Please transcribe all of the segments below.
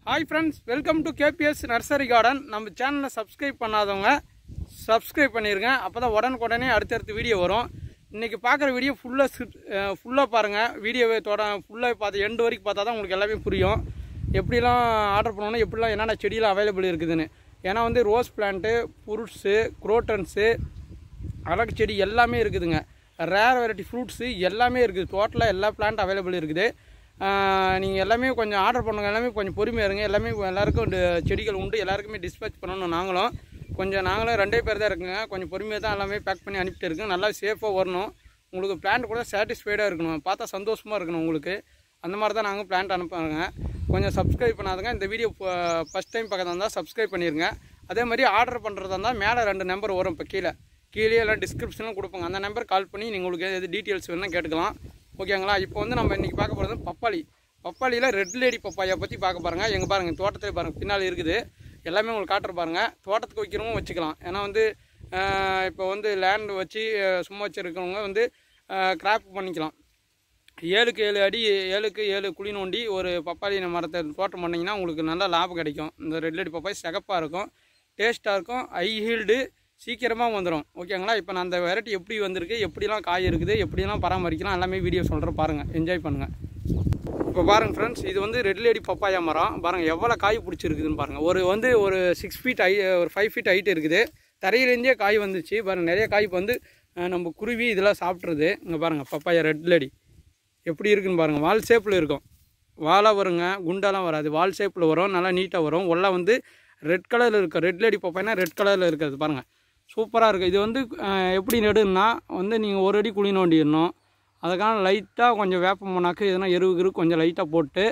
hi friends welcome to KBS nursery garden நம்ம சேனலை subscribe பண்ணாதவங்க சப்ஸ்கிரைப் பண்ணிடுங்க அப்போ தான் உடனுக்குடனே அடுத்தடுத்த வீடியோ வரும் இன்றைக்கி பார்க்குற வீடியோ ஃபுல்லாக ஃபுல்லாக பாருங்கள் வீடியோவை தொட ஃபுல்லாக பார்த்து எண்டு வரைக்கும் பார்த்தா தான் உங்களுக்கு எல்லாமே புரியும் எப்படிலாம் ஆர்டர் பண்ணணும் எப்படிலாம் என்னென்ன செடியெலாம் அவைலபிள் இருக்குதுன்னு ஏன்னா வந்து ரோஸ் பிளான்ட்டு ஃப்ரூட்ஸு குரோட்டன்ஸு அழகு செடி எல்லாமே இருக்குதுங்க ரேர் வெரைட்டி ஃப்ரூட்ஸு எல்லாமே இருக்குது டோட்டலாக எல்லா பிளான்ட் அவைலபிள் இருக்குது நீங்கள் எல்லாமே கொஞ்சம் ஆர்டர் பண்ணுங்க எல்லாமே கொஞ்சம் பொறுமையாக இருங்க எல்லாமே எல்லாருக்கும் டி- செடிகள் உண்டு எல்லாருக்குமே டிஸ்பேச் பண்ணணும் நாங்களும் கொஞ்சம் நாங்களும் ரெண்டே பேர் தான் இருக்குங்க கொஞ்சம் பொறுமையாக தான் எல்லாமே பேக் பண்ணி அனுப்பிட்டு இருக்கோம் நல்லா சேஃபாக வரணும் உங்களுக்கு பிளான்ட் கூட சாட்டிஸ்ஃபைடாக இருக்கணும் பார்த்தா சந்தோஷமாக இருக்கணும் உங்களுக்கு அந்த மாதிரி தான் நாங்கள் பிளான்ட் அனுப்புகிறோங்க கொஞ்சம் சப்ஸ்கிரைப் பண்ணாதுங்க இந்த வீடியோ ஃபஸ்ட் டைம் பக்கத்தில் இருந்தால் சப்ஸ்கிரைப் பண்ணிடுங்க அதே மாதிரி ஆர்டர் பண்ணுறதா இருந்தால் மேலே ரெண்டு நம்பர் வரும் இப்போ கீழே கீழே எல்லாம் டிஸ்கிரிப்ஷனில் கொடுப்பாங்க அந்த நம்பர் கால் பண்ணி நீங்கள் உங்களுக்கு எது டீட்டெயில்ஸ் வேணும்னா கேட்டுக்கலாம் ஓகேங்களா இப்போ வந்து நம்ம இன்றைக்கி பார்க்க போகிறது பப்பாளி பப்பாளியில் ரெட் லேடி பப்பாயா பற்றி பார்க்க பாருங்க எங்கே பாருங்கள் தோட்டத்தில் பாருங்கள் பின்னால் இருக்குது எல்லாமே உங்களுக்கு காட்டுற பாருங்க தோட்டத்துக்கு வைக்கிறவங்க வச்சுக்கலாம் ஏன்னா வந்து ஆஹ், இப்போ வந்து லேண்ட் வச்சு ஆஹ், சும்மா வச்சுருக்கவங்க வந்து கிராப் பண்ணிக்கலாம் ஏழுக்கு ஏழு அடி ஏழுக்கு ஏழு குழி நோண்டி ஒரு பப்பாளி மரத்தை தோட்டம் பண்ணிங்கன்னா உங்களுக்கு நல்ல லாபம் கிடைக்கும் இந்த ரெட் லேடி பப்பாய் சிகப்பாக இருக்கும் டேஸ்ட்டாக இருக்கும் ஹை ஹீல்டு சீக்கிரமாக வந்துடும் ஓகேங்களா இப்போ நான் அந்த வெரைட்டி எப்படி வந்திருக்கு எப்படிலாம் காய் இருக்குது எப்படிலாம் பராமரிக்கலாம் எல்லாமே வீடியோ சொல்கிறேன் பாருங்கள் என்ஜாய் பண்ணுங்கள் இப்போ பாருங்கள் ஃப்ரெண்ட்ஸ் இது வந்து ரெட் லேடி பப்பாயா மரம் பாருங்கள் எவ்வளோ காய் பிடிச்சிருக்குதுன்னு பாருங்கள் ஒரு வந்து ஒரு சிக்ஸ் ஃபீட் ஹை ஒரு ஃபைவ் ஃபீட் ஹைட் இருக்குது தரையிலேருந்தே காய் வந்துச்சு பாருங்கள் நிறைய காய் இப்போ வந்து அஹ், நம்ம குருவி இதெல்லாம் சாப்பிட்றது இங்கே பாருங்கள் பப்பாயா ரெட் லேடி எப்படி இருக்குன்னு பாருங்கள் வால் ஷேப்பில் இருக்கும் வாலாக வருங்க குண்டாலாம் வராது வால் ஷேப்பில் வரும் நல்லா நீட்டாக வரும் ஒல்லா வந்து ரெட் கலரில் இருக்கும் ரெட் லேடி பப்பாயினா ரெட் கலரில் இருக்கிறது பாருங்கள் சூப்பராக இருக்குது இது வந்து அஹ், எப்படி நடுன்னா வந்து நீங்கள் ஒரு அடி குழி நோண்டிடணும் அதுக்கான லைட்டாக கொஞ்சம் வேப்ப மண்ணாக்கு எதுனா எருவு கிரு கொஞ்சம் லைட்டாக போட்டு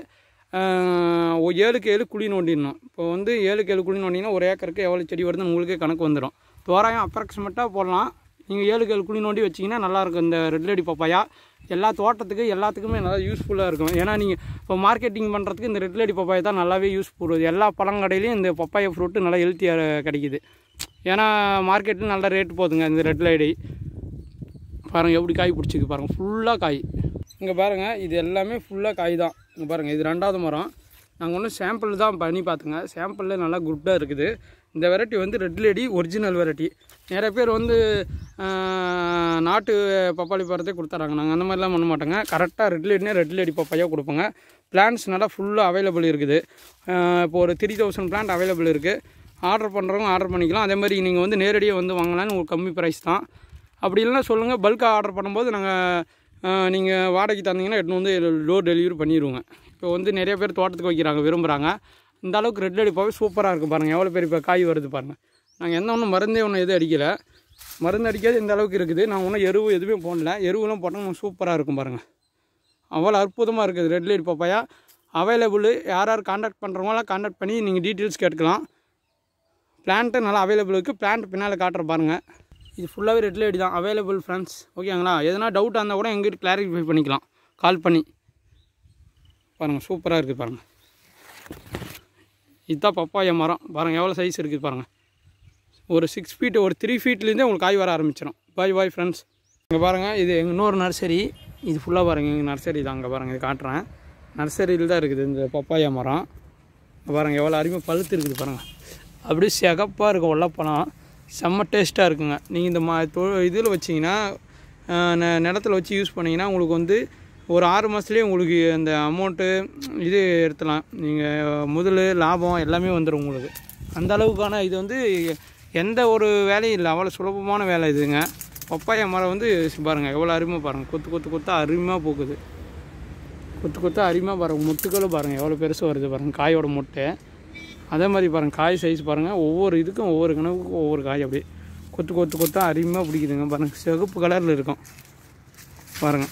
அஹ், ஒரு ஏழுக்கு ஏழு குழி நோண்டிடணும் இப்போ வந்து ஏழுக்கு ஏழு குழி நோண்டிங்கன்னா ஒரு ஏக்கருக்கு எவ்வளோ செடி வருதுன்னு உங்களுக்கே கணக்கு வந்துடும் தோராயம் அப்ராக்சிமேட்டாக போடலாம் நீங்கள் ஏழுக்கு ஏழு குழி நோண்டி வச்சிங்கன்னா நல்லாயிருக்கும் இந்த ரெட் லேடி பப்பாயா எல்லா தோட்டத்துக்கு எல்லாத்துக்குமே நல்லா யூஸ்ஃபுல்லாக இருக்கும் ஏன்னா நீங்கள் இப்போ மார்க்கெட்டிங் பண்ணுறதுக்கு இந்த ரெட் லேடி பப்பாயா தான் நல்லாவே யூஸ்ஃபுல் எல்லா பழங்கடையிலையும் இந்த பப்பாயா ஃப்ரூட்டு நல்லா ஹெல்த்தியாக கிடைக்குது ஏன்னா மார்க்கெட்டில் நல்ல ரேட் போகுதுங்க இந்த ரெட் லேடி பாருங்கள் எப்படி காய் பிடிச்சிருக்கு பாருங்கள் ஃபுல்லாக காய் இங்கே பாருங்கள் இது எல்லாமே ஃபுல்லாக காய் தான் இங்கே பாருங்கள் இது ரெண்டாவது மரம் நாங்கள் ஒன்றும் சாம்பிள் தான் பண்ணி பார்த்துங்க சாம்பிளில் நல்லா குட்டாக இருக்குது இந்த வெரைட்டி வந்து ரெட் லேடி ஒரிஜினல் வெரைட்டி நிறைய பேர் வந்து ஆஹ், நாட்டு பப்பாளி பழத்தை கொடுத்துறாங்க நாங்கள் அந்த மாதிரிலாம் பண்ண மாட்டோங்க கரெக்டாக ரெட் லேடினே ரெட் லேடி பப்பாயா கொடுப்போங்க பிளான்ஸ் நல்லா ஃபுல்லாக அவைலபிள் இருக்குது ஆஹ், இப்போ ஒரு த்ரீ தௌசண்ட் பிளான்ட் அவைலபிள் இருக்குது ஆர்டர் பண்ணுறவங்க ஆர்டர் பண்ணிக்கலாம் அதே மாதிரி நீங்கள் வந்து நேரடியாக வந்து வாங்கலாம்னு உங்களுக்கு கம்மி ப்ரைஸ் தான் அப்படி இல்லைன்னா சொல்லுங்கள் பல்காக ஆர்டர் பண்ணும்போது நாங்கள் நீங்கள் வாடகைக்கு தந்தீங்கன்னா எடுத்து வந்து டோர் டெலிவரி பண்ணிடுவோங்க இப்போ வந்து நிறைய பேர் தோட்டத்துக்கு வைக்கிறாங்க விரும்புகிறாங்க இந்த அளவுக்கு ரெட் அடிப்பாவே சூப்பராக இருக்குது பாருங்கள் எவ்வளோ பெரிய இப்போ காய் வருது பாருங்கள் நாங்கள் எந்த ஒன்றும் மருந்தே ஒன்றும் எதுவும் அடிக்கலை மருந்து அடிக்காது இந்த அளவுக்கு இருக்குது நாங்கள் ஒன்றும் எருவு எதுவுமே போடல எருவுலாம் போட்டால் சூப்பராக இருக்கும் பாருங்கள் அவ்வளோ அற்புதமாக இருக்குது ரெட் லைட் பப்பாயா அவைலபிள் யார் யார் காண்டாக்ட் பண்ணுறவங்களாம் காண்டாக்ட் பண்ணி நீங்கள் டீட்டெயில்ஸ் கேட்டுக்கலாம் பிளான்ட்டு நல்லா அவைலபிள் இருக்குது பிளான்ட் பின்னால் காட்டுற பாருங்கள் இது ஃபுல்லாகவே ரெட் லேடி தான் அவைலபிள் ஃப்ரெண்ட்ஸ் ஓகேங்களா எதனா டவுட்டாக இருந்தால் கூட எங்கிட்ட கிளாரிஃபை பண்ணிக்கலாம் கால் பண்ணி பாருங்கள் சூப்பராக இருக்குது பாருங்கள் இதுதான் பப்பாயா மரம் பாருங்கள் எவ்வளோ சைஸ் இருக்குது பாருங்கள் ஒரு சிக்ஸ் ஃபீட் ஒரு த்ரீ ஃபீட்லேருந்தே உங்களுக்கு காய் வர ஆரம்பிச்சிடும் பாய் பாய் ஃப்ரெண்ட்ஸ் இங்கே பாருங்கள் இது எங்கள் இன்னொரு நர்சரி இது ஃபுல்லாக பாருங்கள் எங்கள் நர்சரி தான் அங்கே பாருங்கள் இது காட்டுறேன் நர்சரியில் தான் இருக்குது இந்த பப்பாயா மரம் இங்க பாருங்கள் எவ்வளோ அருமையாக பழுத்து இருக்குது பாருங்கள் அப்படியே சிகப்பாக இருக்கும் வெள்ளைப்பழம் செம்ம டேஸ்ட்டாக இருக்குங்க நீங்கள் இந்த மா தொ இதில் வச்சிங்கன்னா ஆஹ், நெ- நிலத்துல வச்சு யூஸ் பண்ணிங்கன்னா உங்களுக்கு வந்து ஒரு ஆறு மாதத்துலேயே உங்களுக்கு அந்த அமௌண்ட்டு இது எடுத்துலாம் நீங்கள் முதல் லாபம் எல்லாமே வந்துடும் உங்களுக்கு அந்த அளவுக்கான இது வந்து எந்த ஒரு வேலையும் இல்லை அவ்வளோ சுலபமான வேலை இதுங்க பப்பாயா மரம் வந்து பாருங்கள் எவ்வளோ அருமையாக பாருங்கள் கொத்து கொத்து கொத்தா அருமையாக பூக்குது கொத்து கொத்தா அருமையாக பாருங்கள் முட்டுக்களும் பாருங்கள் எவ்வளோ பெருசு வருது பாருங்கள் காயோட முட்டை அதே மாதிரி பாருங்கள் காய் சைஸ் பாருங்கள் ஒவ்வொரு இதுக்கும் ஒவ்வொரு கணக்குக்கும் ஒவ்வொரு காய் அப்படியே கொத்து கொத்து கொத்தா அருமையாக பிடிக்குதுங்க பாருங்கள் சிகப்பு கலரில் இருக்கும் பாருங்கள்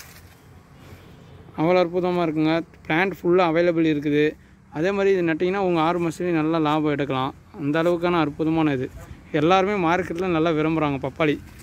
அவ்வளோ அற்புதமாக இருக்குங்க பிளான்ட் ஃபுல்லாக அவைலபிள் இருக்குது அதே மாதிரி இது நட்டிங்கன்னா உங்கள் ஆறு மாதத்துலேயும் நல்லா லாபம் எடுக்கலாம் அந்த அளவுக்கான அற்புதமான இது எல்லாருமே மார்க்கெட்டில் நல்லா விரும்புகிறாங்க பப்பாளி